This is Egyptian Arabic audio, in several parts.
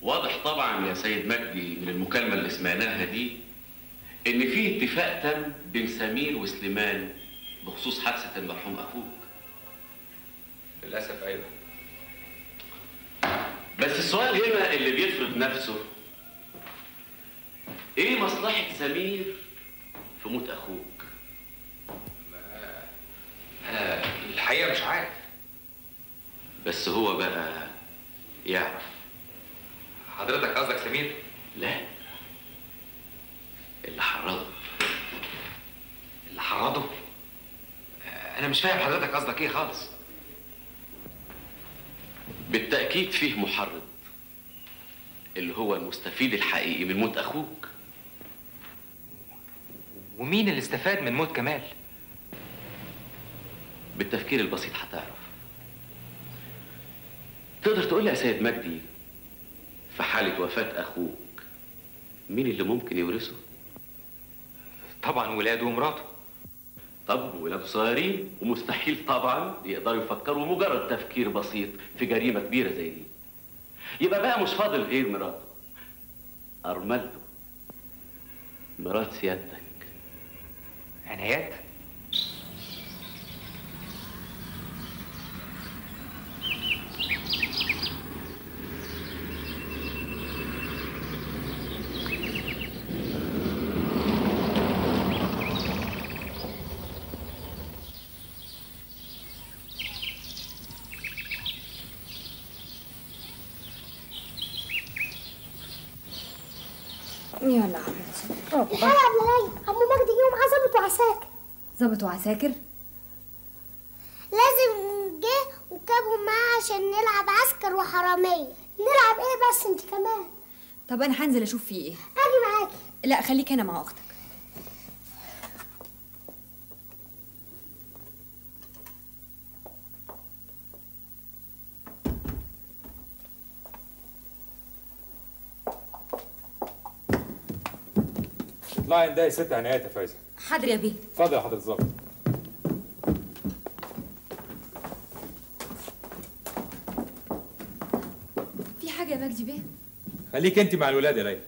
واضح طبعا يا سيد مجدي من المكالمة اللي سمعناها دي إن في اتفاق تم بين سمير وسليمان بخصوص حادثة المرحوم أخوك للاسف ايوه بس السؤال هنا اللي بيفرض نفسه إيه مصلحة سمير في موت أخوك؟ انا الحقيقه مش عارف بس هو بقى يعرف حضرتك قصدك سمير لا اللي حرضه اللي حرضه آه، انا مش فاهم حضرتك قصدك ايه خالص بالتأكيد فيه محرض اللي هو المستفيد الحقيقي من موت أخوك ومين اللي استفاد من موت كمال بالتفكير البسيط هتعرف تقدر تقول لي يا سيد مجدي في حالة وفاة أخوك مين اللي ممكن يورثه؟ طبعا ولاده ومراته طب ولاده صغيرين ومستحيل طبعا يقدروا يفكروا مجرد تفكير بسيط في جريمة كبيرة زي دي يبقى بقى مش فاضل غير مراته أرملته مرات سيادتك عنايات يلا حبيبتي الحقيقة يا بلاي عمو مجدي جه ومعاه ظابط وعساكر ظابط وعساكر لازم جه وجابهم معاه عشان نلعب عسكر وحرامية نلعب ايه بس انت كمان طب انا هنزل اشوف فيه ايه اجي معاكي لا خليك هنا مع اختك اطلعي ده يا ست عنايات يا فايزه حاضر يا بيه اتفضل يا حضرة الظابط في حاجه يا مجدي بيه خليك انت مع الولاد يا ليلى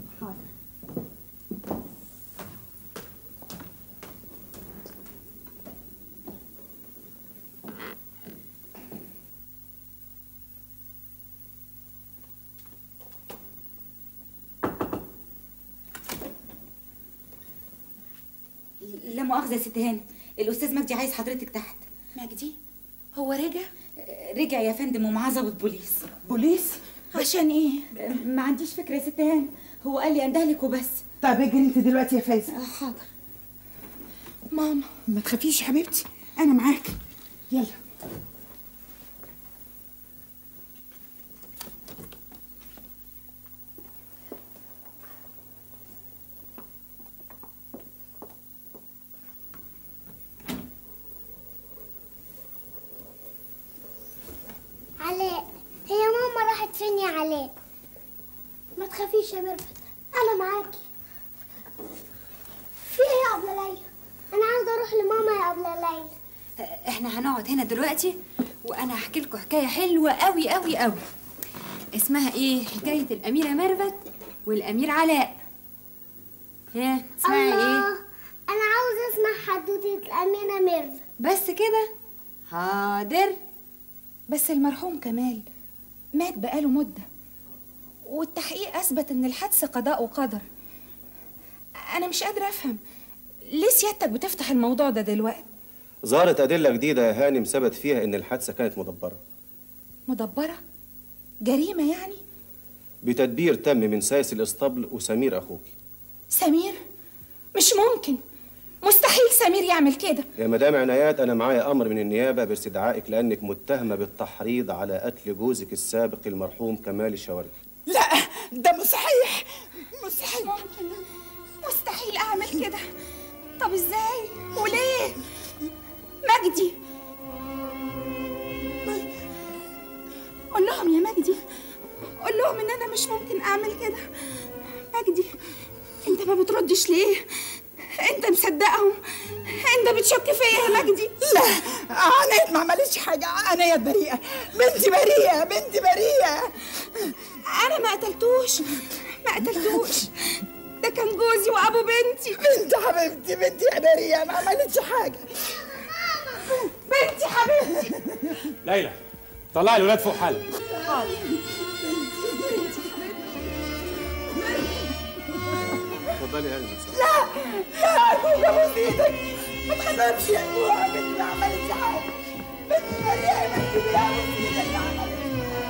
لا مؤاخذة يا ست هاني الأستاذ مجدي عايز حضرتك تحت مجدي هو رجع رجع يا فندم ومعاه ضابط بوليس بوليس عشان ايه ما عنديش فكرة يا ست هاني هو قال لي اندهلك وبس طب اجري انت دلوقتي يا فايزه حاضر ماما ما تخافيش يا حبيبتي انا معاكي يلا علاء هي ماما راحت فين يا علاء ما تخافيش يا ميرفت انا معاكي في ايه يا ابله ليلى انا عاوزه اروح لماما يا ابله ليلى احنا هنقعد هنا دلوقتي وانا هحكي لكم حكايه حلوه قوي قوي قوي اسمها ايه حكايه الاميره ميرفت والامير علاء ها اسمها الله ايه انا عاوزه اسمع حدوته الاميره ميرفت بس كده حاضر بس المرحوم كمال مات بقاله مدة والتحقيق أثبت إن الحادثة قضاء وقدر أنا مش قادرة أفهم ليه سيادتك بتفتح الموضوع ده دلوقتي ظهرت أدلة جديدة يا هانم ثبت فيها إن الحادثة كانت مدبرة مدبرة جريمة يعني بتدبير تم من سايس الإسطبل وسمير أخوك سمير مش ممكن مستحيل سمير يعمل كده يا مدام عنايات أنا معايا أمر من النيابة باستدعائك لأنك متهمة بالتحريض على قتل جوزك السابق المرحوم كمال الشوارع لا ده مستحيل مستحيل ممكن مستحيل اعمل كده طب ازاي وليه مجدي قول لهم يا مجدي قول لهم ان انا مش ممكن اعمل كده مجدي انت ما بتردش ليه انت مصدقهم انت بتشك فيا يا مجدي لا عناية ما عملتش حاجة عناية بريئة بنتي بريئة بنتي بريئة انا ما قتلتوش ما قتلتوش ده كان جوزي وابو بنتي بنتي حبيبتي بنتي يا نارية ما عملتش حاجة بنتي حبيبتي ليلى طلعي الولاد فوق حالك اتفضلي يا هانم لا لا أرجوك أبوس إيدك ما تخافش يا أبوها بنتي ما عملتش حاجة بنتي نارية ما تجيبيها أبوس إيدك ما عملتش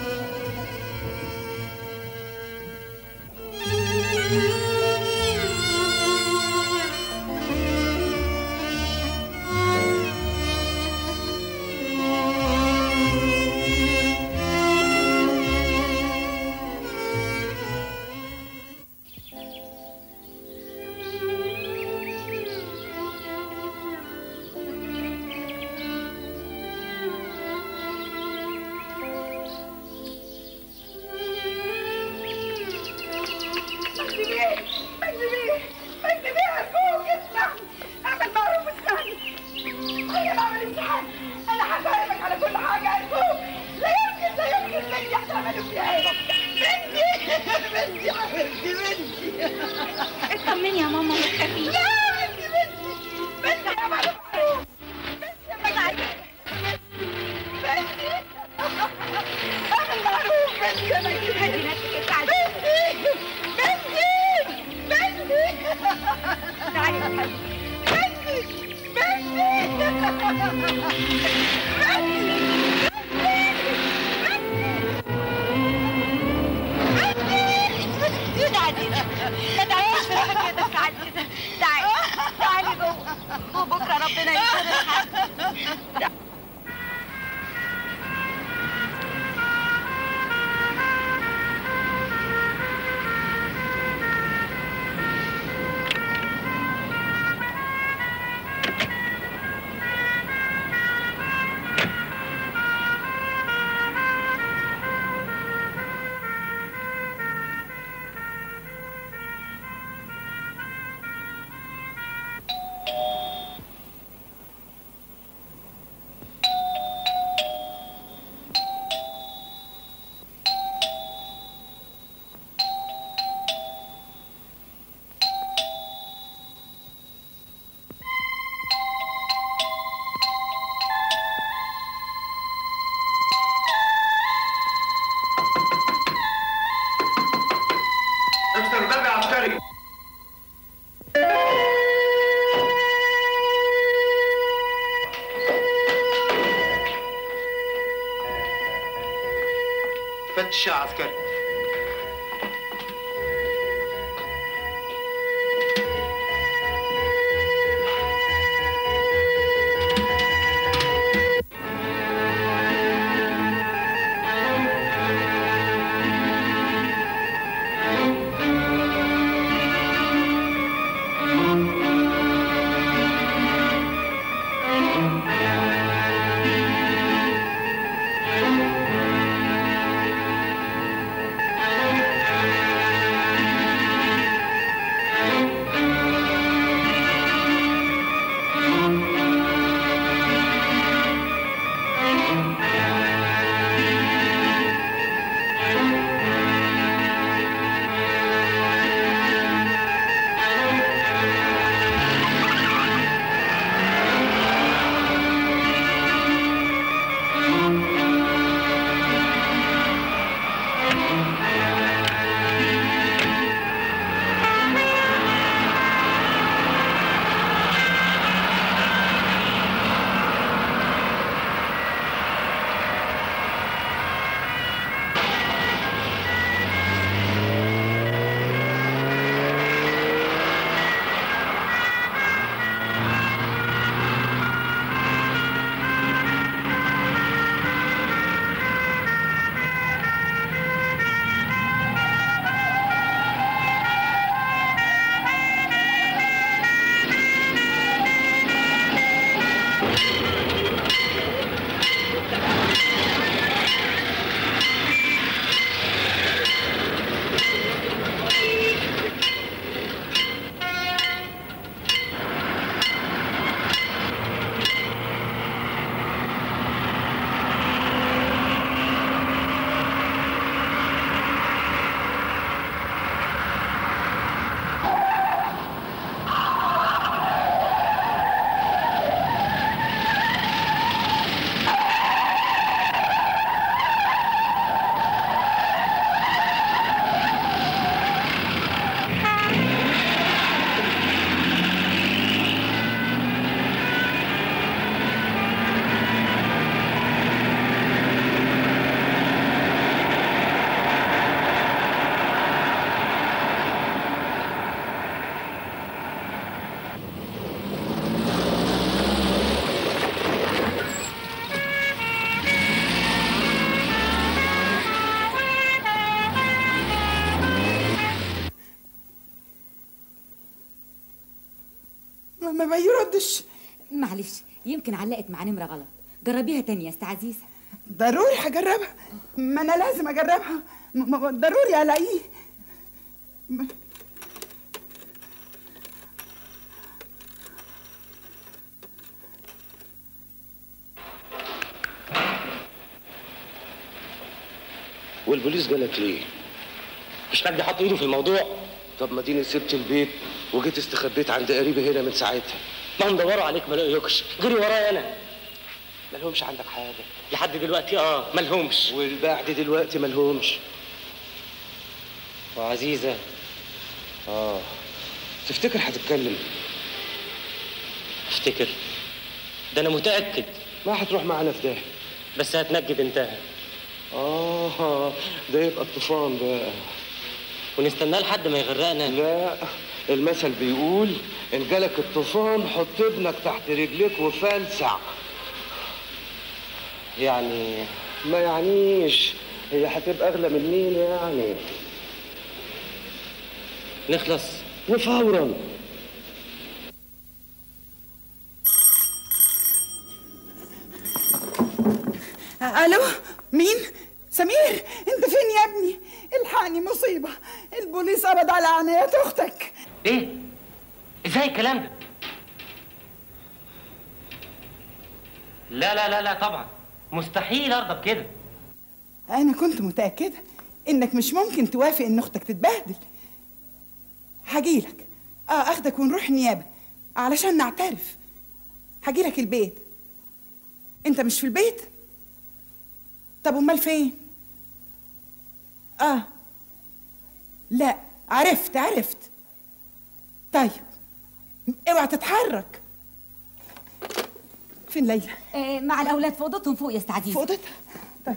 مجدي بيه مجدي بيه مجدي بيه أرجوك اسمعني اعمل معروف اسمعني أنا ما عملتش حاجة أنا هفهمك على كل حاجة أرجوك لا يمكن لا يمكن بنتي هتعملوا فيها إيه بنتي بنتي يا حبيبتي بنتي اطمني يا ماما ما تخافيش لا بنتي بنتي بنتي يا معروف بنتي يا مجدي بنتي اعمل معروف بنتي يا مجدي هدي نفسك يا سعد بنتي بنتي بنتي تعالي يا حبيبتي بنتي تعالي ما تعيش في روحك كده تعالي كده تعالي تعالي جوه وبكره ربنا يستر الحال مستر بابي عسكري فتش يا عسكري ما بيردش معلش يمكن علقت مع نمره غلط جربيها تاني يا است عزيزه ضروري هجربها ما انا لازم اجربها م- م- ضروري الاقيه م- والبوليس جالك ليه؟ مش مجدي حط ايده في الموضوع طب ما ديني سبت البيت وجيت استخبيت عند قريبي هنا من ساعتها ما هم دوروا عليك ما لقيوكش جري ورايا انا مالهمش عندك حاجة لحد دلوقتي اه مالهمش والبعد دلوقتي مالهمش وعزيزه اه تفتكر هتتكلم افتكر ده انا متاكد ما هتروح معانا في ده بس هتنجد انتهى اه ده يبقى الطوفان بقى ونستناه لحد ما يغرقنا لا المثل بيقول ان جالك الطوفان حط ابنك تحت رجليك وفلسع يعني ما يعنيش هي هتبقى اغلى من مين يعني نخلص وفورا الو مين سمير انت فين يا ابني الحقني مصيبه البوليس قبض على عنايات اختك ايه ازاي الكلام ده لا لا لا لا طبعا مستحيل ارضى بكده انا كنت متاكده انك مش ممكن توافق ان اختك تتبهدل هجيلك اه اخدك ونروح نيابه علشان نعترف هجيلك البيت انت مش في البيت طب امال فين اه لا عرفت عرفت طيب اوعى تتحرك فين ليلى آه مع الاولاد في اوضتهم فوق يا است عزيزه في اوضتها طيب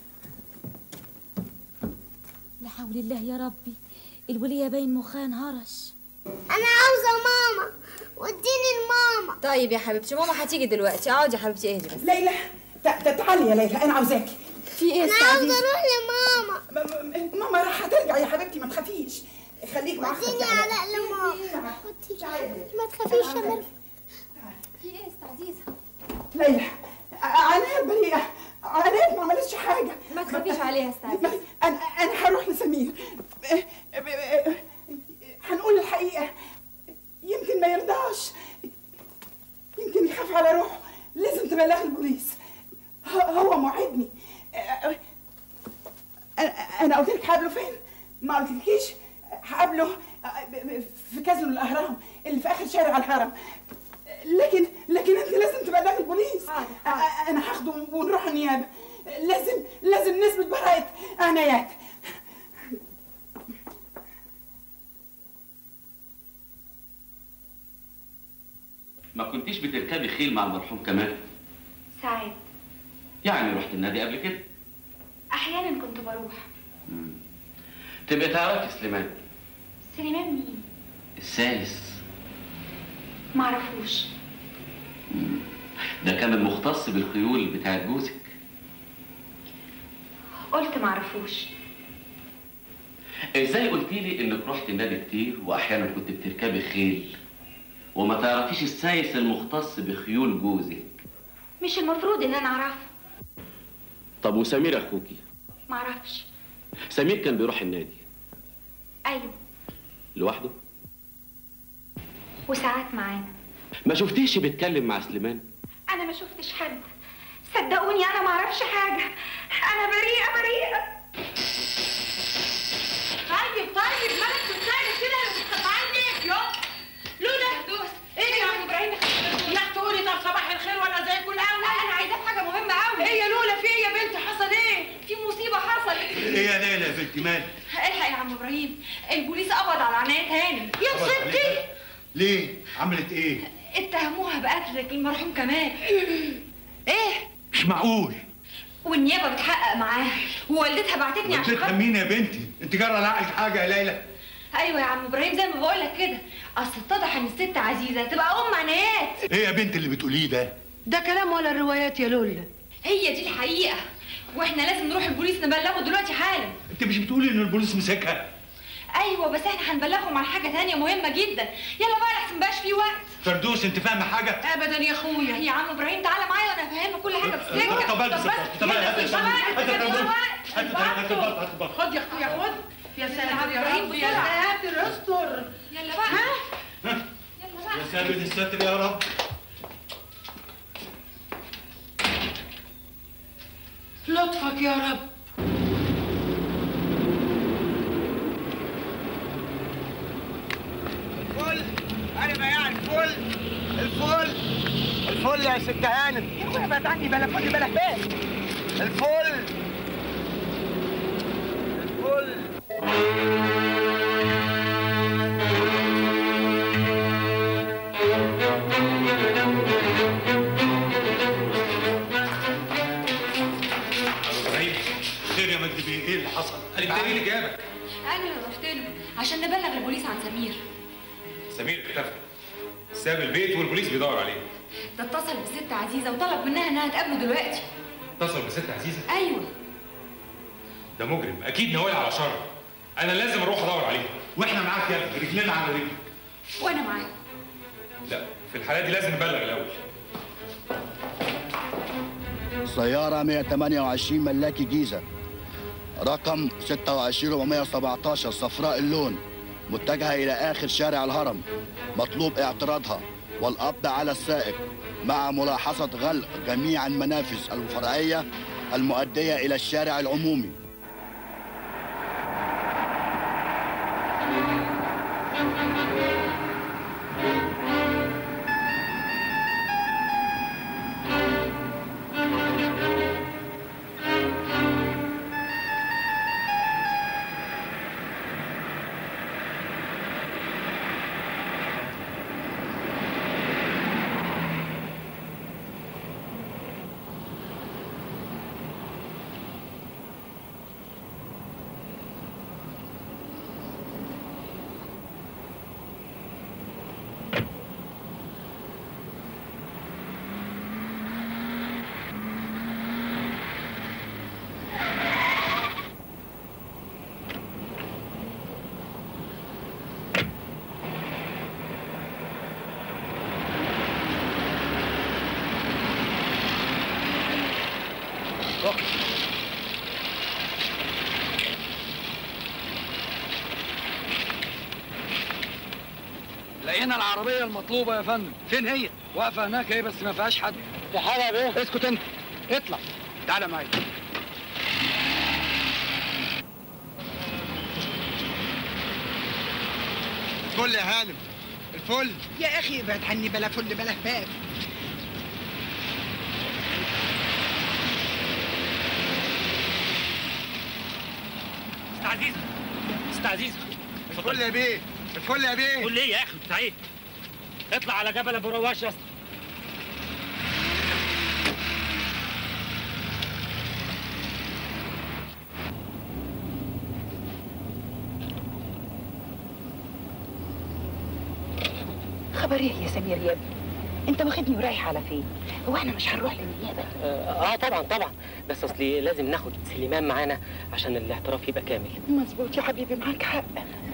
لا حول الله يا ربي الوليه باين مخها انهرش انا عاوزه ماما وديني الماما طيب يا حبيبتي ماما هتيجي دلوقتي اقعدي يا حبيبتي اهدي بس ليلى تع- تع- تعالي يا ليلى انا عاوزاكي في ايه يا انا أستاذ عاوزه عزيزة؟ اروح لماما م- م- ماما راح هترجع يا حبيبتي ما تخافيش خليك مع اختك وديني تعالي. علاء لماما ما تخافيش يا ميرفت في ايه يا أستاذ عزيزة؟ ليلى ع- عناد بريئة عناد ما عملتش حاجة ما تخافيش عليها يا أستاذ عزيزة. أنا أنا هروح لسمير ب- ب- هنقول الحقيقة يمكن ما يرضاش يمكن يخاف على روحه لازم تبلغ البوليس ه- هو موعدني أنا- أنا قلت لك هقابله فين؟ ما قلتلكيش هقابله في كازينو الأهرام اللي في آخر شارع الهرم لكن لكن انت لازم تبلغي البوليس أ- انا هاخده ونروح النيابه لازم لازم نثبت براءه عنايات ما كنتيش بتركبي خيل مع المرحوم كمال ساعات يعني رحت النادي قبل كده احيانا كنت بروح تبقى تعرفي سليمان سليمان مين السايس معرفوش ده كان المختص بالخيول بتاعت جوزك قلت معرفوش ازاي قلتي لي انك رحت النادي كتير واحيانا كنت بتركبي خيل وما تعرفيش السايس المختص بخيول جوزك مش المفروض ان انا اعرفه طب وسمير اخوكي معرفش سمير كان بيروح النادي ايوه لوحده وساعات معانا ما شفتيش بيتكلم مع سليمان انا ما شفتش حد صدقوني انا معرفش حاجه انا بريئه بريئه طيب طيب مالك بتساعد كده اللي بتقطعني يو لولا دوس ايه يا عم ابراهيم لا تقولي طب صباح الخير وانا زي كل اول انا عايزاه في حاجه مهمه قوي ايه يا لولا في ايه يا بنت حصل ايه في مصيبه حصلت ايه يا ليلى يا بنت مال الحق يا عم ابراهيم البوليس قبض على عناية هانم يا ستي ليه عملت ايه اتهموها بقتل المرحوم كمال ايه مش معقول والنيابه بتحقق معاها ووالدتها بعتتني عشان وديتها خاطر مين يا بنتي انت جرى لعقلك حاجه يا ليلى ايوه يا عم ابراهيم زي ما بقول لك كده اصل اتضح ان الست عزيزه تبقى ام عنايات ايه يا بنت اللي بتقوليه ده ده كلام ولا الروايات يا لولا هي دي الحقيقه واحنا لازم نروح البوليس نبلغه دلوقتي حالا انت مش بتقولي ان البوليس مسكها ايوه بس احنا هنبلغهم عن حاجه تانية مهمه جدا يلا بقى لحسن مبقاش في وقت فردوس انت فاهمه حاجه ابدا يا اخويا يا عم ابراهيم تعالى معايا وانا افهمك كل حاجه في السكه طب البس بس البلطو، طب يلا هات في البلطو، وقت، هات مفيش البلطو. وقت. هات هات البلطو، هات البلطو. خد يا اخويا خد يا ساتر يا إبراهيم رب يا بسرعة. ساتر استر يلا بقى يلا بقى يا ساتر الستر يا رب لطفك يا رب الفل انا بياع الفل الفل الفل يا ست هانم يا اخويا بعد عني بلا فل بلا بال الفل الفل ابراهيم خير يا مجدي بيه ايه اللي حصل؟ انت ايه اللي جابك؟ انا اللي رحت له عشان نبلغ البوليس عن سمير سمير اختفى ساب البيت والبوليس بيدور عليه ده اتصل بالست عزيزه وطلب منها انها تقابله دلوقتي اتصل بست عزيزه ايوه ده مجرم اكيد ناوي على شر انا لازم اروح ادور عليه واحنا معاك يا ابني رجلنا على رجلك وانا معاك لا في الحالات دي لازم نبلغ الاول سيارة 128 ملاكي جيزة رقم 26417 صفراء اللون متجهة إلى آخر شارع الهرم مطلوب اعتراضها والقبض على السائق مع ملاحظة غلق جميع المنافذ الفرعية المؤدية إلى الشارع العمومي لقينا العربية المطلوبة يا فندم فين هي؟ واقفة هناك اهي بس ما فيهاش حد في حاجة يا بيه اسكت انت اطلع تعالى معايا الفل يا هانم الفل يا اخي ابعد عني بلا فل بلا باب ست عزيزه ست عزيزه الفل يا بيه الفل يا بيه قول ليه يا اخي بتاع ايه اطلع على جبل ابو رواش يا اسطى خبر ايه يا سمير يا ابني انت واخدني ورايح على فين هو احنا مش هنروح للنيابه اه طبعا طبعا بس اصلي لازم ناخد سليمان معانا عشان الاعتراف يبقى كامل مظبوط يا حبيبي معاك حق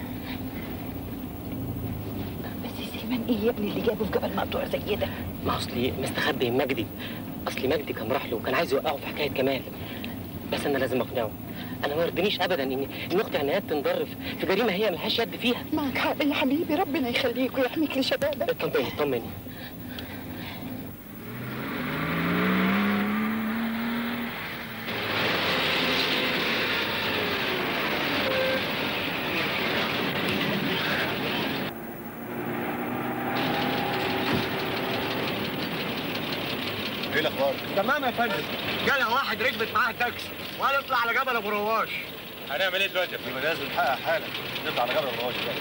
بس سليمان ايه يا ابني اللي جابه في جبل مقطوع زي ده ما اصلي مستخبي من مجدي اصلي مجدي كان راح له وكان عايز يوقعه في حكايه كمال بس انا لازم اقنعه انا ما يرضينيش ابدا ان ان اختي عنايات تنضر في- في جريمه هي ملهاش يد فيها معاك حق يا حبيبي ربنا يخليك ويحميك لشبابك اطمني اطمني ايه الاخبار؟ تمام يا فندم جالها واحد ركبت معاها تاكسي وقال اطلع على جبل ابو رواش هنعمل ايه دلوقتي يا فندم؟ يبقى لازم نحقق حالا نطلع على جبل الرواش ده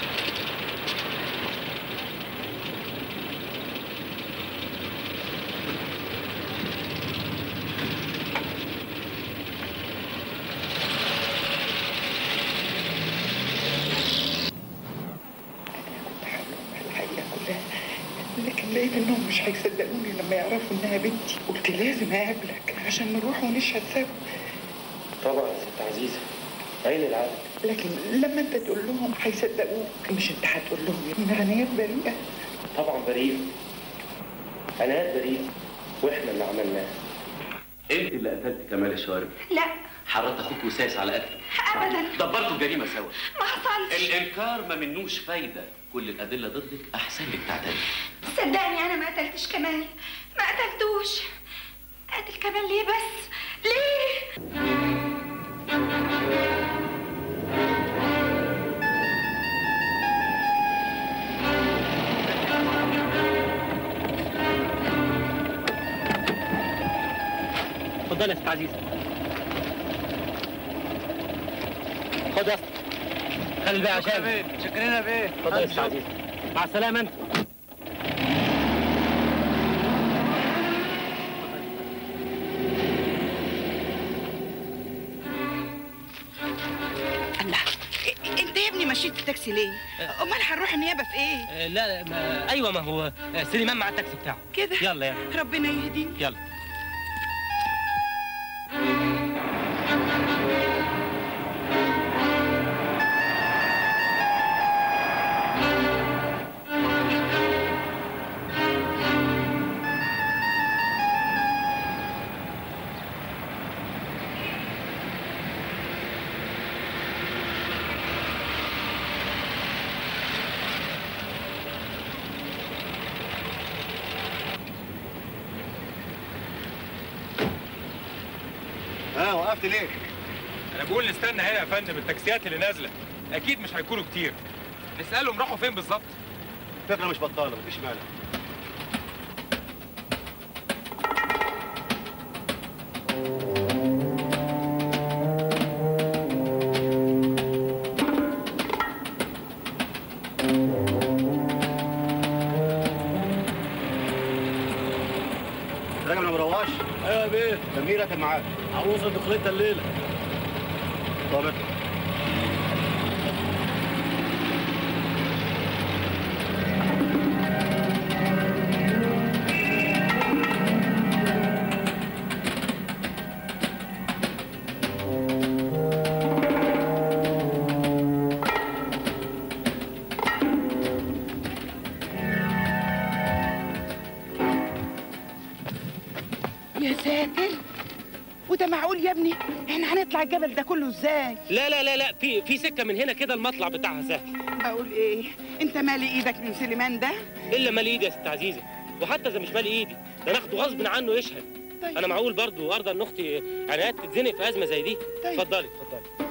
الحقيقه كلها لكن لقيت انهم مش هيصدقوني لما يعرفوا انها بنتي قلت لازم اقابلك عشان نروح ونشهد سوا طبعا يا ست عزيزه عين العقل لكن لما انت تقول لهم هيصدقوك مش انت هتقول لهم ان عنايات بريئه طبعا بريء عنايات بريء واحنا اللي عملناه انت اللي قتلت كمال الشوارب لا حرضت اخوك وساس على قتله ابدا دبرتوا الجريمه سوا ما حصلش الانكار ما منوش فايده كل الادله ضدك احسن لك تعترف صدقني انا ما قتلتش كمال ما قتلتوش قتل كمال ليه بس ليه اتفضل يا ست عزيزه خد يا اسطى خلي الباقي عشان شكرا يا بيه اتفضل يا ست عزيزه مع السلامه انت الله إ- انت يا ابني مشيت التاكسي ليه امال هنروح النيابه في ايه آه، لا ما ايوه ما هو آه، سليمان مع التاكسي بتاعه كده يلا يلا ربنا يهديك يلا ها وقفت ليه؟ انا بقول نستنى هنا يا فندم التاكسيات اللي نازله اكيد مش هيكونوا كتير نسالهم راحوا فين بالظبط فكرة مش بطالة مفيش مانع راجل ما برواش؟ ايوه يا بيه كان مين راكب معاك؟ عروسه دخلتها الليله طب اطلع. يا ساتر وده معقول يا ابني احنا هنطلع الجبل ده كله ازاي لا لا لا لا في في سكه من هنا كده المطلع بتاعها سهل بقول ايه انت مالي ايدك من سليمان ده الا مالي ايدي يا ست عزيزه وحتى اذا مش مالي ايدي ده ناخده غصب عنه يشهد طيب. انا معقول برضو ارضى ان اختي عنايات تتزنق في ازمه زي دي طيب. اتفضلي اتفضلي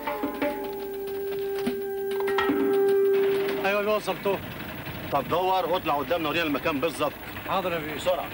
ايوه اللي وصلته طب دور واطلع قدامنا ورينا المكان بالظبط حاضر يا بيه بسرعه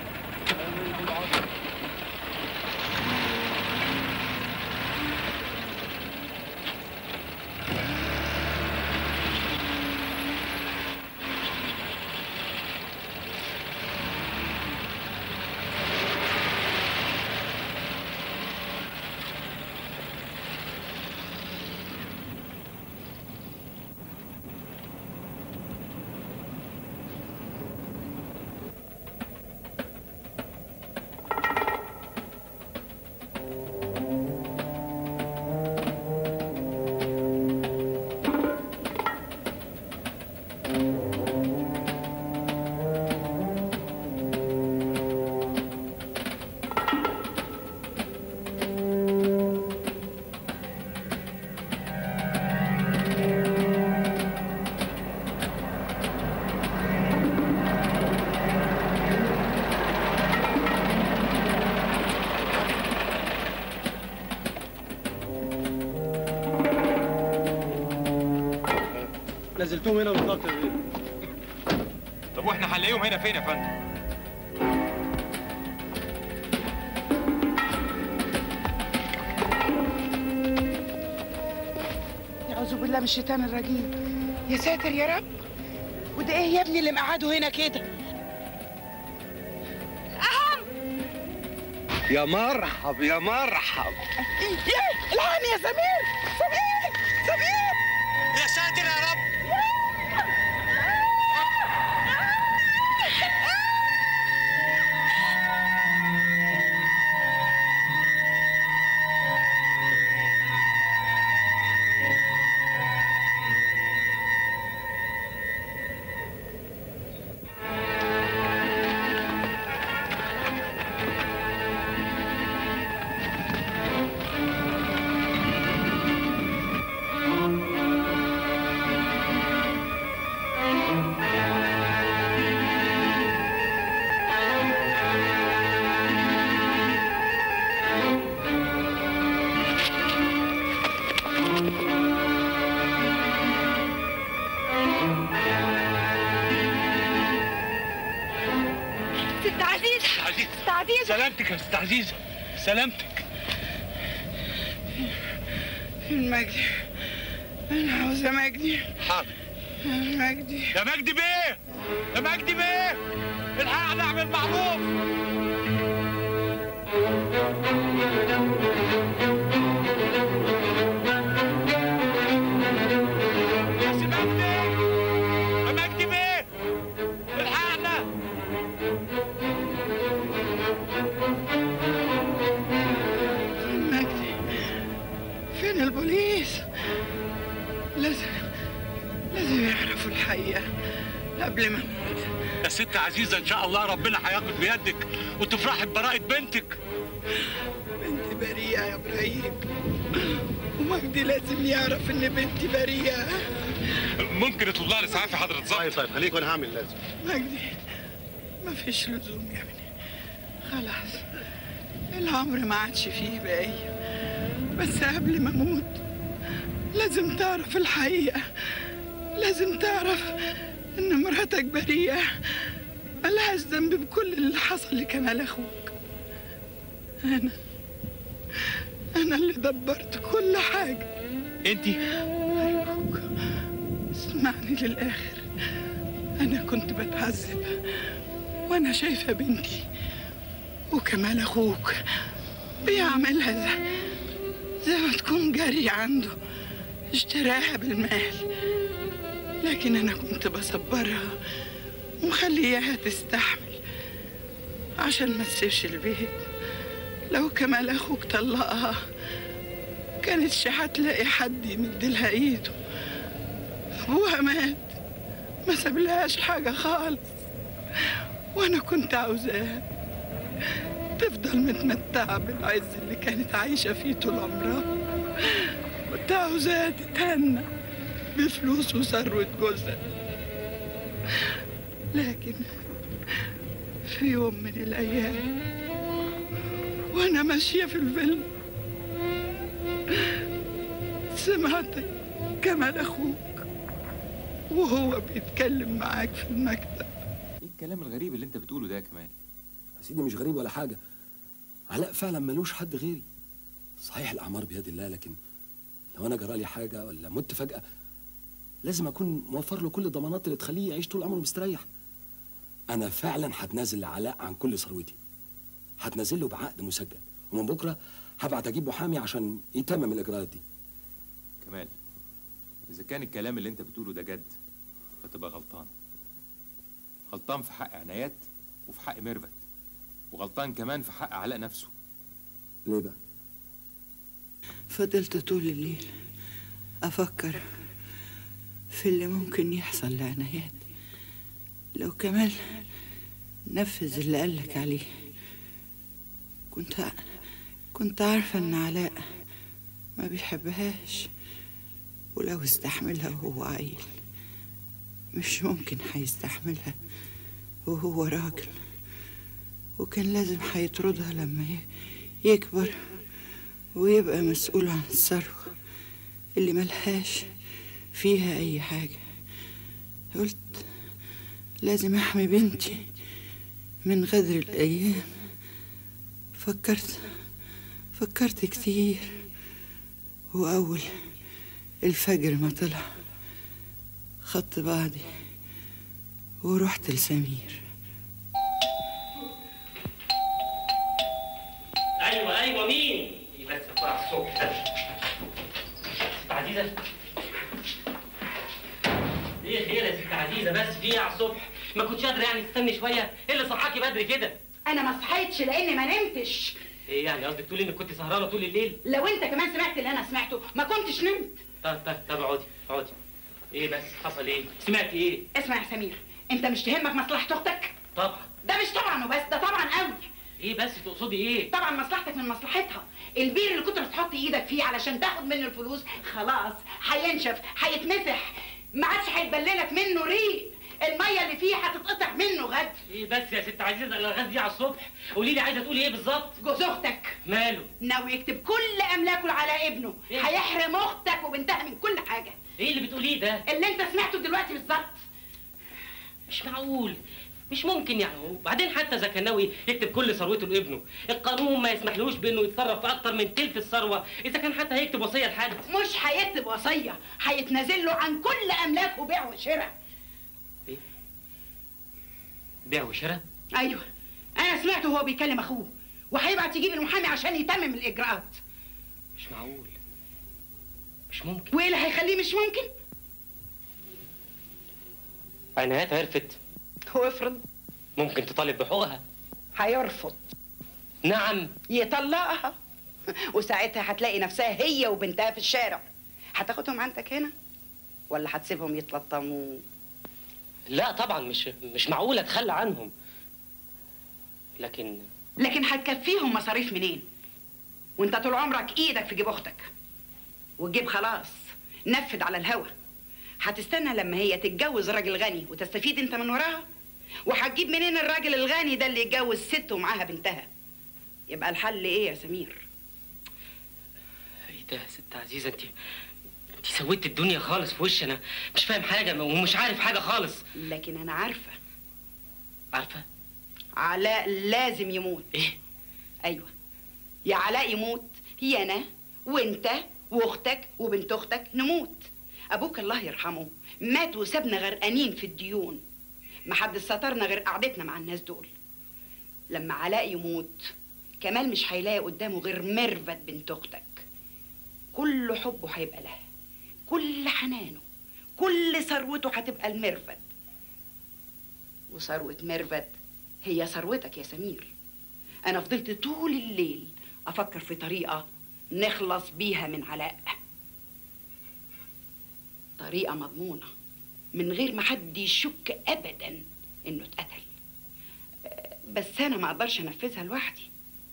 نزلتهم هنا بالظبط يا بيه طب واحنا هنلاقيهم هنا فين يا فندم اعوذ بالله من الشيطان الرجيم يا ساتر يا رب وده ايه يا ابني اللي مقعده هنا كده يا مرحب يا مرحب ايه الحقني يا سمير سمير سمير يا ساتر يا رب عزيزه سلامتك يا ست عزيزه سلامتك فين مجدي انا عاوزه مجدي حاضر يا مجدي يا مجدي بيه يا مجدي بيه الحق نعمل معروف يا سي مجدي يا مجدي بيه الحقنا فين مجدي فين البوليس لازم لازم يعرفوا الحقيقه قبل ما اموت يا ست عزيزه ان شاء الله ربنا هياخد بيدك وتفرحي ببراءه بنتك بنتي بريئه يا ابراهيم ومجدي لازم يعرف ان بنتي بريئه ممكن يطلب لها الاسعاف يا حضره الظابط طيب طيب خليك وانا هعمل لازم مجدي ما فيش لزوم يا ابني خلاص العمر ما عادش فيه باقي بس قبل ما اموت لازم تعرف الحقيقه لازم تعرف ان مراتك بريئه ملهاش ذنب بكل اللي حصل لكمال اخوك انا انا اللي دبرت كل حاجه انتي أرجوك اسمعني للآخر أنا كنت بتعذب وأنا شايفة بنتي وكمال أخوك بيعملها زي, زي ما تكون جري عنده اشتراها بالمال لكن أنا كنت بصبرها ومخليها تستحمل عشان ما تسيبش البيت لو كمال أخوك طلقها كانتش هتلاقي حد يمدلها ايده ابوها مات ما سابلهاش حاجه خالص وانا كنت عاوزاها تفضل متمتعه بالعز اللي كانت عايشه فيه طول عمرها كنت عاوزاها تتهنى بفلوس وثروه جوزها لكن في يوم من الايام وانا ماشيه في الفيلا سمعت كمال اخوك وهو بيتكلم معاك في المكتب ايه الكلام الغريب اللي انت بتقوله ده يا كمال يا سيدي مش غريب ولا حاجة علاء فعلا ملوش حد غيري صحيح الأعمار بيد الله لكن لو أنا جرالي حاجة ولا مت فجأة لازم أكون موفر له كل الضمانات اللي تخليه يعيش طول عمره مستريح أنا فعلا هتنازل لعلاء عن كل ثروتي هتنازل له بعقد مسجل ومن بكرة هبعت أجيب محامي عشان يتمم الإجراءات دي كمال اذا كان الكلام اللي انت بتقوله ده جد فتبقى غلطان غلطان في حق عنايات وفي حق ميرفت وغلطان كمان في حق علاء نفسه ليه بقى؟ فضلت طول الليل أفكر في اللي ممكن يحصل لعنايات لو كمال نفذ اللي قالك عليه كنت كنت عارفة إن علاء ما بيحبهاش ولو استحملها وهو عيل مش ممكن هيستحملها وهو راجل وكان لازم هيطردها لما ي- يكبر ويبقى مسؤول عن الثروة اللي ملهاش فيها أي حاجة قلت لازم أحمي بنتي من غدر الأيام فكرت فكرت كتير وأول الفجر ما طلع خدت بعضي ورحت لسمير ايوه ايوه مين؟ إيه بس فرح الصبح ده ست عزيزه ايه خير يا ست عزيزه بس في ايه على الصبح؟ ما كنتش قادره يعني تستني شويه؟ ايه اللي صحاكي بدري كده؟ انا ما صحيتش لاني ما نمتش ايه يعني قصدك تقولي انك كنت سهرانه طول الليل؟ لو انت كمان سمعت اللي انا سمعته ما كنتش نمت طب طب طب اقعدي اقعدي ايه بس حصل ايه؟ سمعتي ايه؟ اسمع يا سمير انت مش تهمك مصلحه اختك طبعا ده مش طبعا وبس ده طبعا قوي ايه بس تقصدي ايه؟ طبعا مصلحتك من مصلحتها البير اللي كنت بتحط ايدك فيه علشان تاخد منه الفلوس خلاص هينشف هيتمسح ما عادش هيتبللك منه ريق الميه اللي فيه هتتقطع منه غد ايه بس يا ست عزيزه الالغاز دي على الصبح قولي لي عايزه تقولي ايه بالظبط؟ جوز اختك ماله؟ ناوي يكتب كل املاكه على ابنه هيحرم اختك وبنتها من كل حاجه ايه اللي بتقوليه ده؟ اللي انت سمعته دلوقتي بالظبط مش معقول مش ممكن يعني وبعدين حتى اذا كان ناوي يكتب كل ثروته لابنه القانون ما يسمحلوش بانه يتصرف في اكتر من تلت الثروه اذا كان حتى هيكتب وصيه لحد مش هيكتب وصيه هيتنازل له عن كل املاكه بيع وشراء بيع وشراء ايوه انا سمعته وهو بيكلم اخوه وهيبعت يجيب المحامي عشان يتمم الاجراءات مش معقول مش ممكن وايه اللي هيخليه مش ممكن عنايات عرفت هو افرض ممكن تطالب بحقوقها هيرفض نعم يطلقها وساعتها هتلاقي نفسها هي وبنتها في الشارع هتاخدهم عندك هنا ولا هتسيبهم يتلطموا لا طبعا مش مش معقول اتخلى عنهم لكن لكن هتكفيهم مصاريف منين وانت طول عمرك ايدك في جيب اختك والجيب خلاص نفذ على الهوا هتستنى لما هي تتجوز راجل غني وتستفيد انت من وراها وهتجيب منين الراجل الغني ده اللي يتجوز ست ومعاها بنتها يبقى الحل ايه يا سمير ايه ده يا ست عزيزه انت انت سويت الدنيا خالص في وشي انا مش فاهم حاجه ومش عارف حاجه خالص لكن انا عارفه عارفه علاء لازم يموت ايه ايوه يا علاء يموت يا انا وانت واختك وبنت اختك نموت ابوك الله يرحمه مات وسابنا غرقانين في الديون ما حد سترنا غير قعدتنا مع الناس دول لما علاء يموت كمال مش هيلاقي قدامه غير ميرفت بنت اختك كل حبه هيبقى لها كل حنانه كل ثروته هتبقى الميرفت وثروة ميرفت هي ثروتك يا سمير انا فضلت طول الليل افكر في طريقة نخلص بيها من علاء طريقة مضمونة من غير ما حد يشك ابدا انه اتقتل أه، بس انا ما اقدرش انفذها لوحدي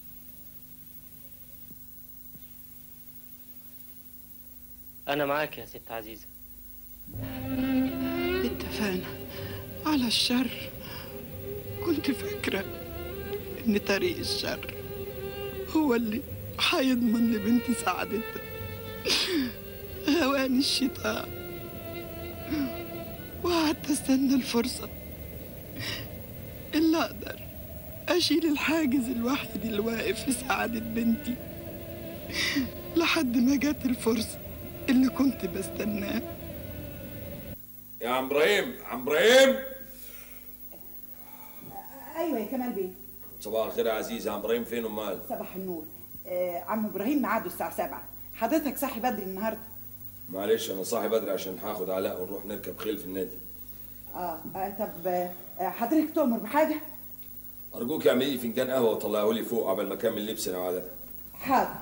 انا معاك يا ست عزيزه اتفقنا على الشر كنت فاكرة إن طريق الشر هو اللي هيضمن لبنتي سعادتها هواني الشيطان وقعدت استنى الفرصة اللي أقدر أشيل الحاجز الوحيد اللي واقف في سعادة بنتي لحد ما جت الفرصة اللي كنت بستناها يا عم ابراهيم عم ابراهيم ايوه يا كمال بيه صباح الخير يا عزيز عم ابراهيم فين امال صباح النور آه عم ابراهيم ميعاده الساعه 7 حضرتك صاحي بدري النهارده معلش انا صاحي بدري عشان هاخد علاء ونروح نركب خيل في النادي اه, آه طب آه حضرتك تؤمر بحاجه ارجوك اعملي لي فنجان قهوه وطلعه لي فوق قبل ما اكمل لبس انا وعلاء حاضر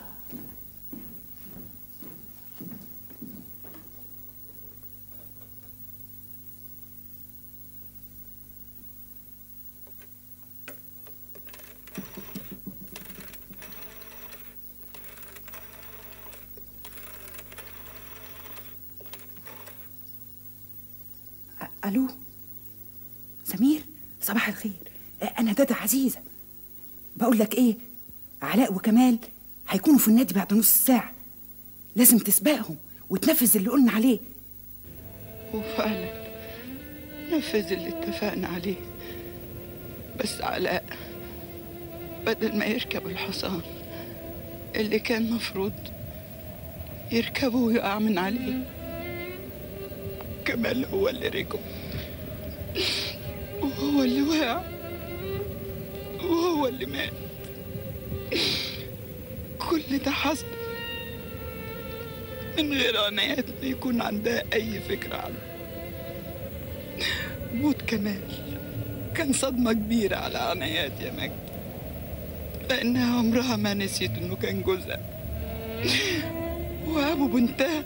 الو سمير صباح الخير انا دادا عزيزه بقول لك ايه علاء وكمال هيكونوا في النادي بعد نص ساعه لازم تسبقهم وتنفذ اللي قلنا عليه وفعلا نفذ اللي اتفقنا عليه بس علاء بدل ما يركب الحصان اللي كان مفروض يركبه ويقع من عليه كمال هو اللي ركب وهو اللي وقع وهو اللي مات كل ده حصل من غير عنايات ما يكون عندها أي فكرة عنه موت كمال كان صدمة كبيرة على عنايات يا مجد لأنها عمرها ما نسيت إنه كان جوزها وأبو بنتها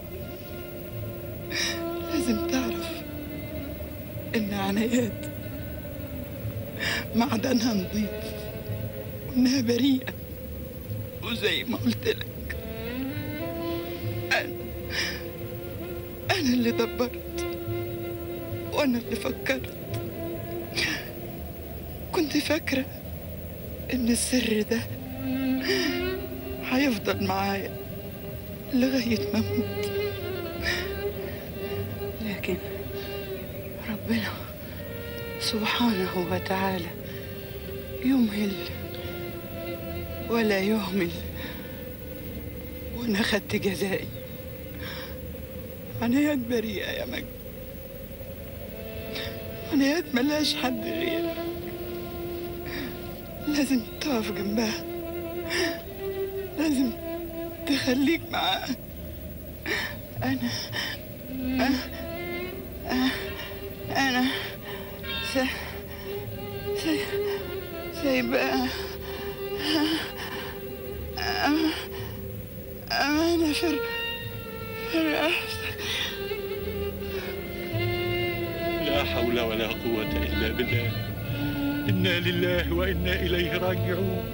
لازم تعرف إن عنايات معدنها نظيف وإنها بريئة وزي ما قلت لك أنا أنا اللي دبرت وأنا اللي فكرت كنت فاكرة إن السر ده هيفضل معايا لغاية ما أموت لكن ربنا سبحانه وتعالى يمهل ولا يهمل وانا خدت جزائي عنايات بريئة يا مجد عنايات ملهاش حد غيرك لازم تقف جنبها لازم تخليك معاها أنا أنا أنا س... س... سايباها أمانة في في رقبتك لا حول ولا قوة إلا بالله إنا لله وإنا إليه راجعون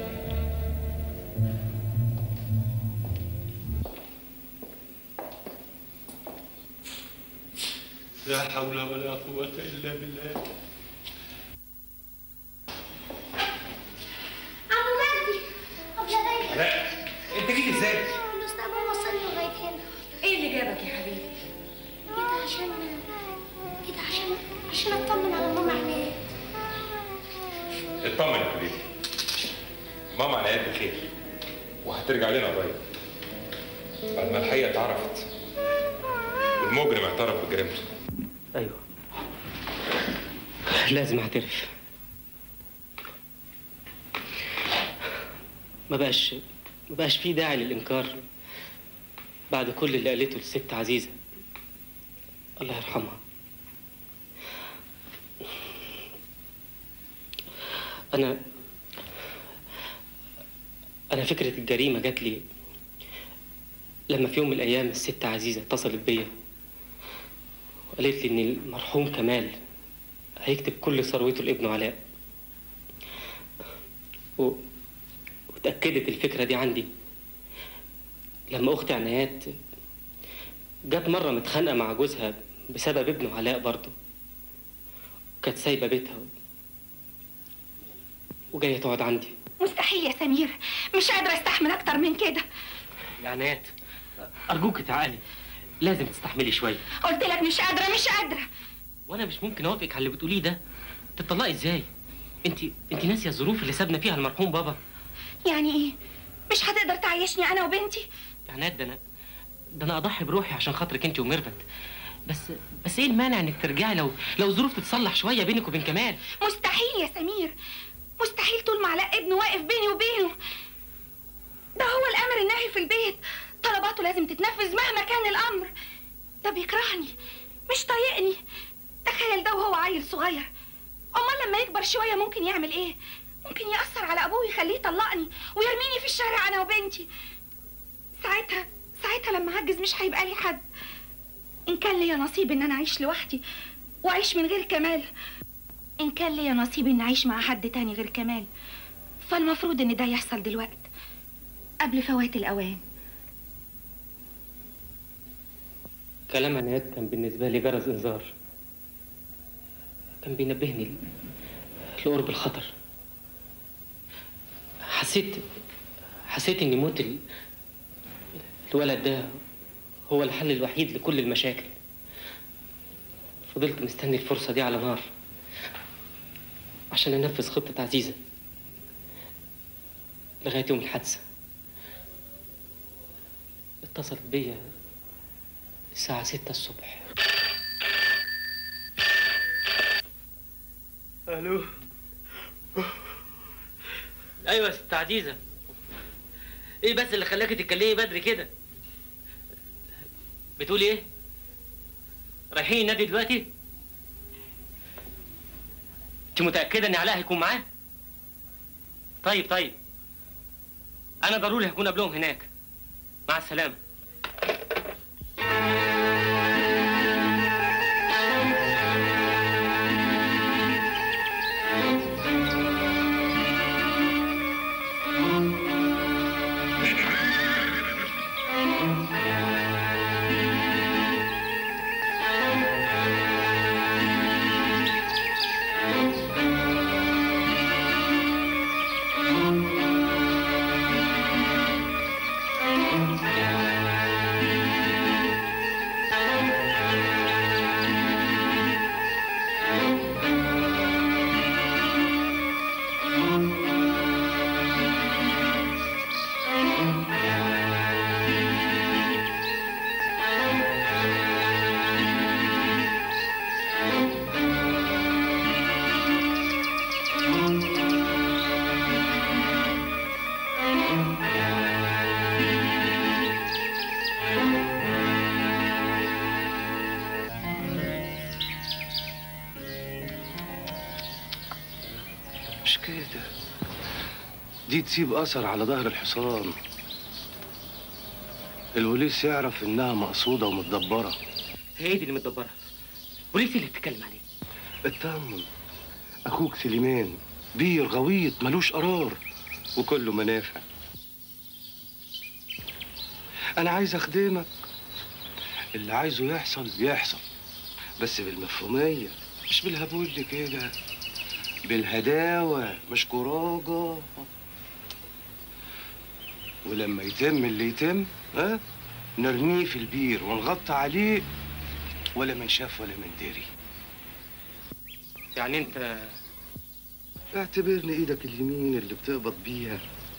لا حول ولا قوة إلا بالله عمو مجدي أبلة ليلى لا انت جيت ازاي؟ الأستاذ ماما وصلني لغاية هنا ايه اللي جابك يا حبيبي جيت عشان جيت عشان عشان أطمن على ماما عناية اطمن يا حبيبي ماما عنايات بخير وهترجع لنا قريب بعد ما الحقيقه اتعرفت والمجرم اعترف بجريمته ايوه لازم اعترف ما بقاش ما بقاش في داعي للانكار بعد كل اللي قالته الست عزيزه الله يرحمها انا انا فكره الجريمه جات لي لما في يوم من الايام الست عزيزه اتصلت بيا وقالت لي ان المرحوم كمال هيكتب كل ثروته لابنه علاء و... وتأكدت الفكرة دي عندي لما أختي عنايات جت مرة متخانقة مع جوزها بسبب ابنه علاء برضه وكانت سايبة بيتها وجاية تقعد عندي مستحيل يا سمير مش قادرة استحمل اكتر من كده يا عنايات أرجوك تعالي لازم تستحملي شوية قلت لك مش قادرة مش قادرة وانا مش ممكن اوافقك على اللي بتقوليه ده تطلقي ازاي انت انت ناسيه الظروف اللي سابنا فيها المرحوم بابا يعني ايه مش هتقدر تعيشني انا وبنتي يعني ده انا ده انا اضحي بروحي عشان خاطرك انت وميرفت بس بس ايه المانع انك ترجعي لو لو الظروف تتصلح شويه بينك وبين كمال مستحيل يا سمير مستحيل طول ما علاء ابنه واقف بيني وبينه ده هو الامر الناهي في البيت طلباته لازم تتنفذ مهما كان الامر ده بيكرهني مش طايقني تخيل ده وهو عيل صغير امال لما يكبر شويه ممكن يعمل ايه ممكن ياثر على ابوه ويخليه يطلقني ويرميني في الشارع انا وبنتي ساعتها ساعتها لما عجز مش هيبقى لي حد ان كان ليا نصيب ان انا اعيش لوحدي واعيش من غير كمال ان كان ليا نصيب ان اعيش مع حد تاني غير كمال فالمفروض ان ده يحصل دلوقتي قبل فوات الاوان كلام عنايات كان بالنسبه لي جرس انذار كان بينبهني ل- لقرب الخطر حسيت حسيت ان موت ال- الولد ده هو الحل الوحيد لكل المشاكل فضلت مستني الفرصة دي على نار عشان أنفذ خطة عزيزة لغاية يوم الحادثة اتصلت بيا الساعة ستة الصبح الو أيوة يا ست عزيزة إيه بس اللي خلاكي تتكلمي بدري كده؟ بتقولي إيه؟ رايحين النادي دلوقتي؟ أنت متأكدة إن علاء هيكون معاه؟ طيب طيب أنا ضروري هكون قبلهم هناك مع السلامة Thank you. مش كده دي تسيب اثر على ظهر الحصان البوليس يعرف انها مقصوده ومتدبره هي دي اللي متدبره بوليسي اللي بتتكلم عليه اطمن اخوك سليمان بير غويط ملوش قرار وكله منافع انا عايز اخدمك اللي عايزه يحصل يحصل بس بالمفهوميه مش بالهبول كده بالهداوه مش كراجه ولما يتم اللي يتم ها نرميه في البير ونغطي عليه ولا من شاف ولا من دري يعني انت اعتبرني ايدك اليمين اللي بتقبض بيها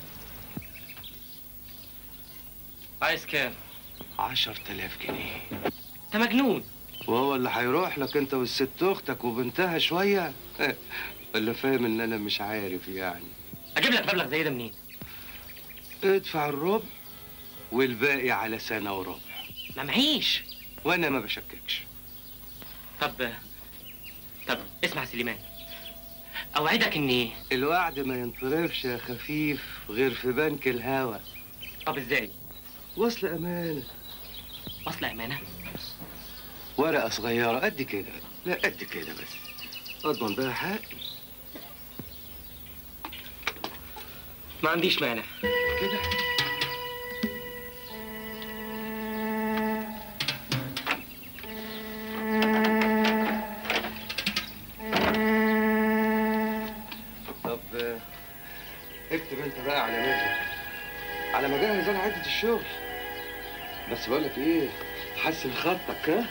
عايز كام؟ عشر تلاف جنيه انت مجنون وهو اللي هيروح لك انت والست اختك وبنتها شويه ولا فاهم ان انا مش عارف يعني اجيب لك مبلغ زي ده منين؟ ادفع الربع والباقي على سنه وربع ما معيش وانا ما بشككش طب طب اسمع يا سليمان اوعدك اني الوعد ما ينطرفش يا خفيف غير في بنك الهوى طب ازاي؟ وصل امانه وصل امانه؟ ورقه صغيره قد كده لا قد كده بس اضمن بها حقي ما عنديش مانع كده طب آه، اكتب انت بقى على مهلك على ما اجهز انا عدة الشغل بس بقول لك ايه حسن خطك ها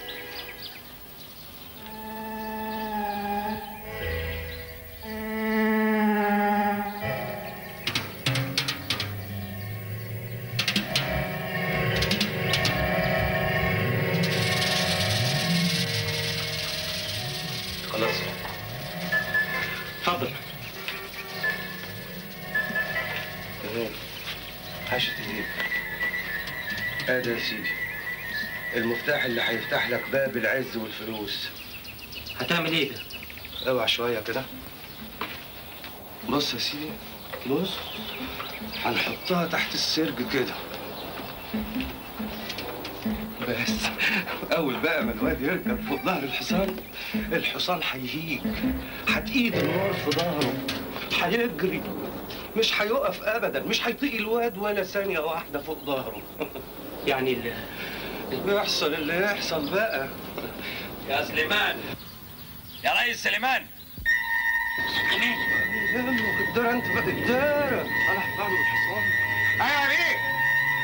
خلاص اتفضل تمام حاشة ايديك ادي يا سيدي المفتاح اللي هيفتح لك باب العز والفلوس هتعمل ايه ده؟ اوعى شوية كده بص يا سيدي بص هنحطها تحت السرج كده بس اول بقى ما الواد يركب فوق ظهر الحصان الحصان هيهيج هتقيد النار في ظهره هيجري مش هيقف ابدا مش هيطيق الواد ولا ثانيه واحده فوق ظهره يعني ال... يحصل اللي يحصل بقى يا سليمان يا ريس سليمان يلا الدار انت بقى الدار انا هطلع له الحصان ايوه يا بيه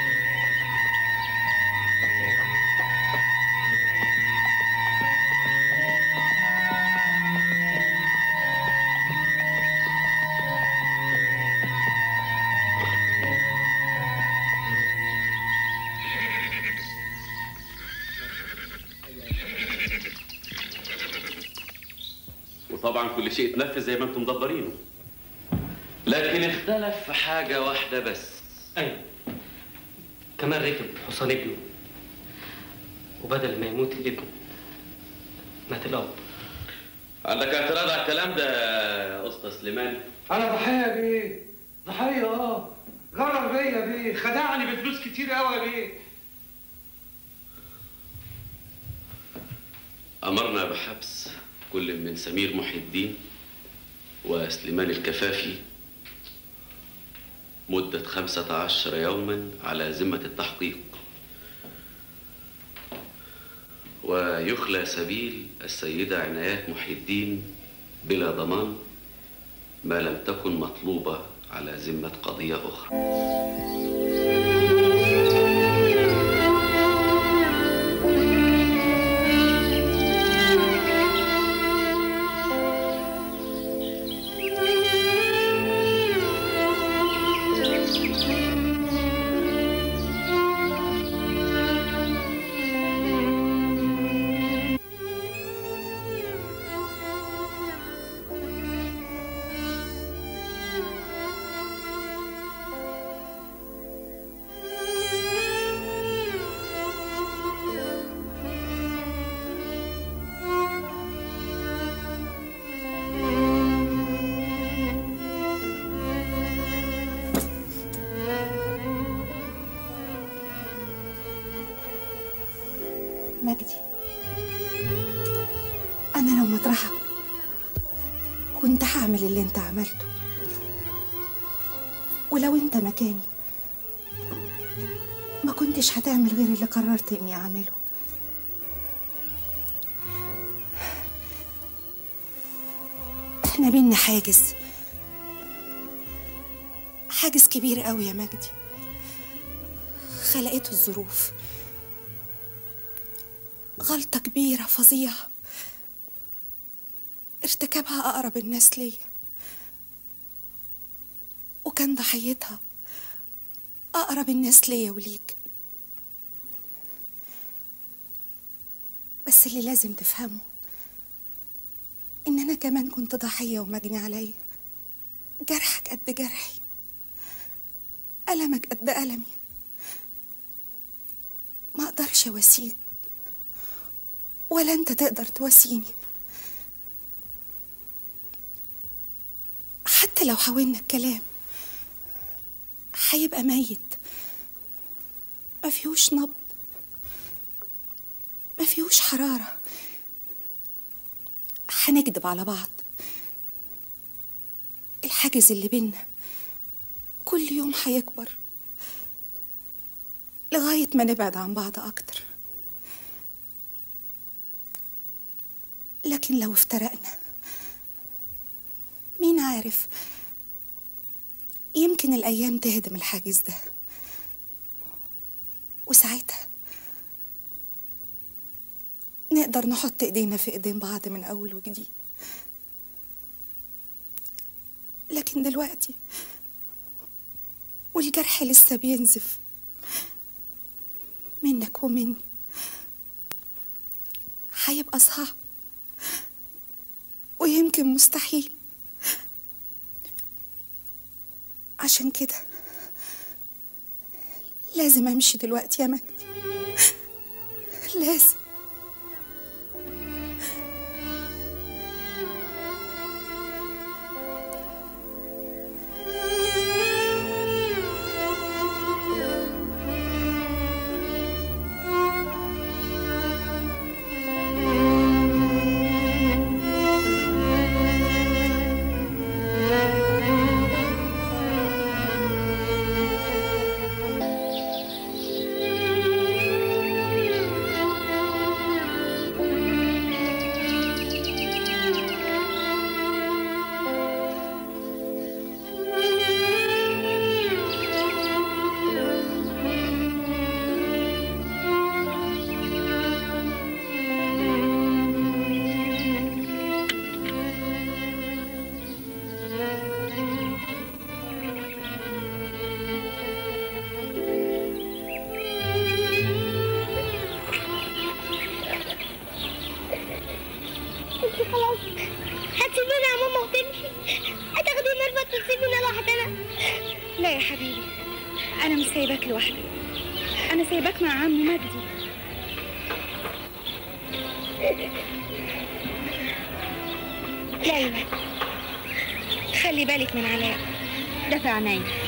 وطبعا كل شيء اتنفذ زي ما انتم مدبرينه لكن اختلف في حاجة واحدة بس ايوه كمان ركب حصان ابنه وبدل ما يموت الابن مات الاب عندك اعتراض على الكلام ده يا اسطى سليمان انا ضحيه بيه ضحيه اه غرر بيا بيه خدعني بفلوس كتير قوي يا بيه أمرنا بحبس كل من سمير محي الدين وسليمان الكفافي مدة خمسة عشر يوما على ذمة التحقيق ويخلى سبيل السيدة عنايات محي الدين بلا ضمان ما لم تكن مطلوبة على ذمة قضية أخرى أنا لو مطرحك كنت هعمل اللي أنت عملته ولو أنت مكاني ما كنتش هتعمل غير اللي قررت إني أعمله إحنا بينا حاجز حاجز كبير قوي يا مجدي خلقته الظروف غلطة كبيرة فظيعة ارتكبها أقرب الناس ليا وكان ضحيتها أقرب الناس ليا وليك بس اللي لازم تفهمه إن أنا كمان كنت ضحية ومجني عليا جرحك قد جرحي ألمك قد ألمي ما أقدرش أواسيك ولا أنت تقدر تواسيني حتى لو حاولنا الكلام هيبقى ميت ما فيهوش نبض ما فيهوش حرارة هنكدب على بعض الحاجز اللي بينا كل يوم هيكبر لغاية ما نبعد عن بعض أكتر لكن لو افترقنا مين عارف يمكن الأيام تهدم الحاجز ده وساعتها نقدر نحط ايدينا في ايدين بعض من اول وجديد لكن دلوقتي والجرح لسه بينزف منك ومني هيبقى صعب ويمكن مستحيل عشان كده لازم امشي دلوقتي يا مجدي لازم انت خلاص هتسيبيني يا ماما وتمشي هتاخدي ميرفت وتسيبيني لوحدنا لا يا حبيبي انا مش سايباك لوحدك انا سايباك مع عم مجدي ليلى خلي بالك من علاء ده في عينيا